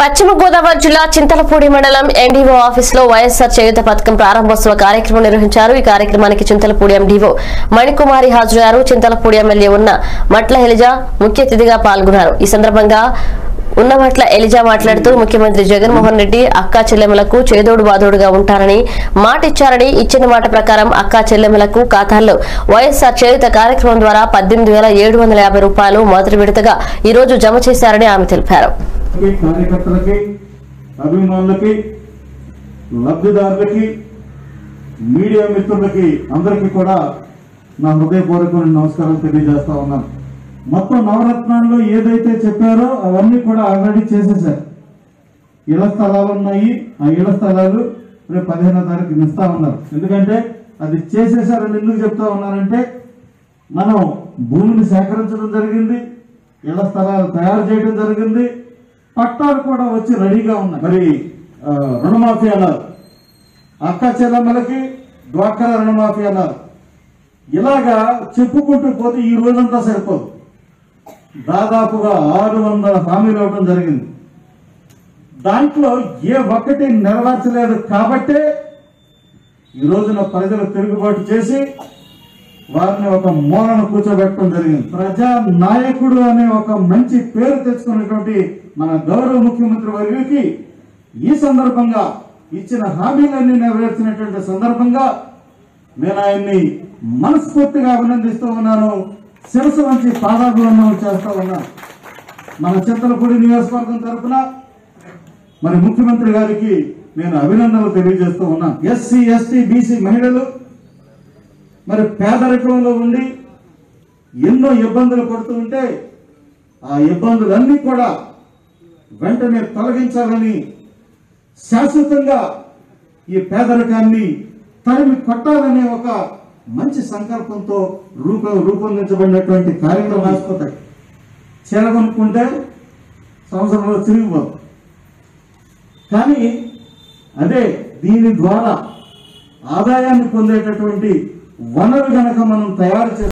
పశ్చిమ గోదావరి జిల్లా చింతలపూడి మండలం ఎన్డీఓ ఆఫీస్ లో వైఎస్ఆర్ చేయుత పథకం ప్రారంభోత్సవ కార్యక్రమం నిర్వహించారు ఈ కార్యక్రమానికి చింతలపూడి ఎండీఓ మణికుమారి హాజరయ్యారు చింతలపూడి ఎమ్మెల్యే ఉన్న మట్ల ఎలిజా ముఖ్య అతిథిగా పాల్గొన్నారు ఈ సందర్భంగా ఉన్నమట్ల ఎలిజా మాట్లాడుతూ ముఖ్యమంత్రి జగన్మోహన్ రెడ్డి అక్కా చెల్లెమ్మలకు చేదోడు బాదోడుగా ఉంటారని మాటిచ్చారని ఇచ్చిన మాట ప్రకారం అక్కా చెల్లెమ్మలకు ఖాతాల్లో వైఎస్ఆర్ చేయుత కార్యక్రమం ద్వారా పద్దెనిమిది వేల ఏడు వందల యాభై రూపాయలు మొదటి విడతగా ఈ రోజు జమ చేశారని ఆమె తెలిపారు కి, కార్యకర్తలకి అభిమానులకి లబ్ధిదారులకి మీడియా మిత్రులకి అందరికీ కూడా నా హృదయపూర్వకమైన నమస్కారం తెలియజేస్తా ఉన్నాను మొత్తం నవరత్నాల్లో ఏదైతే చెప్పారో అవన్నీ కూడా ఆల్రెడీ చేసేసారు ఇళ్ల స్థలాలు ఉన్నాయి ఆ ఇళ్ల స్థలాలు రేపు పదిహేనో తారీఖు ఇస్తా ఉన్నారు ఎందుకంటే అది చేసేసారని ఎందుకు చెప్తా ఉన్నానంటే మనం భూమిని సేకరించడం జరిగింది ఇళ్ల స్థలాలు తయారు చేయడం జరిగింది పట్టాలు కూడా వచ్చి రెడీగా ఉన్నాయి మరి ఆ, రుణమాఫీ అన్నారు అక్క చెల్లెమ్మలకి డ్వాక్రా రుణమాఫీ అన్నారు ఇలాగా చెప్పుకుంటూ పోతే ఈ రోజంతా సరిపోదు దాదాపుగా ఆరు వందల హామీలు ఇవ్వడం జరిగింది దాంట్లో ఏ ఒక్కటి నెరవేర్చలేదు కాబట్టే ఈ రోజున ప్రజలు తిరుగుబాటు చేసి వారిని ఒక మూలను కూర్చోబెట్టడం జరిగింది ప్రజా నాయకుడు అనే ఒక మంచి పేరు తెచ్చుకున్నటువంటి మన గౌరవ ముఖ్యమంత్రి వర్యుకి ఈ సందర్భంగా ఇచ్చిన హామీలన్నీ నెరవేర్చినటువంటి సందర్భంగా నేను ఆయన్ని మనస్ఫూర్తిగా అభినందిస్తూ ఉన్నాను శిరసు వంచి పాదాభివందనం చేస్తూ ఉన్నాను మన చింతలపూడి నియోజకవర్గం తరఫున మరి ముఖ్యమంత్రి గారికి నేను అభినందనలు తెలియజేస్తూ ఉన్నాను ఎస్సీ ఎస్టీ బీసీ మహిళలు మరి పేదరికంలో ఉండి ఎన్నో ఇబ్బందులు పడుతూ ఉంటే ఆ ఇబ్బందులన్నీ కూడా వెంటనే తొలగించాలని శాశ్వతంగా ఈ పేదరికాన్ని తరిమి కొట్టాలనే ఒక మంచి సంకల్పంతో రూప రూపొందించబడినటువంటి కార్యక్రమం రాసిపోతాయి చీర కొనుక్కుంటే సంవత్సరంలో తిరిగిపోదు కానీ అదే దీని ద్వారా ఆదాయాన్ని పొందేటటువంటి వనరు గనక మనం తయారు చేస్తే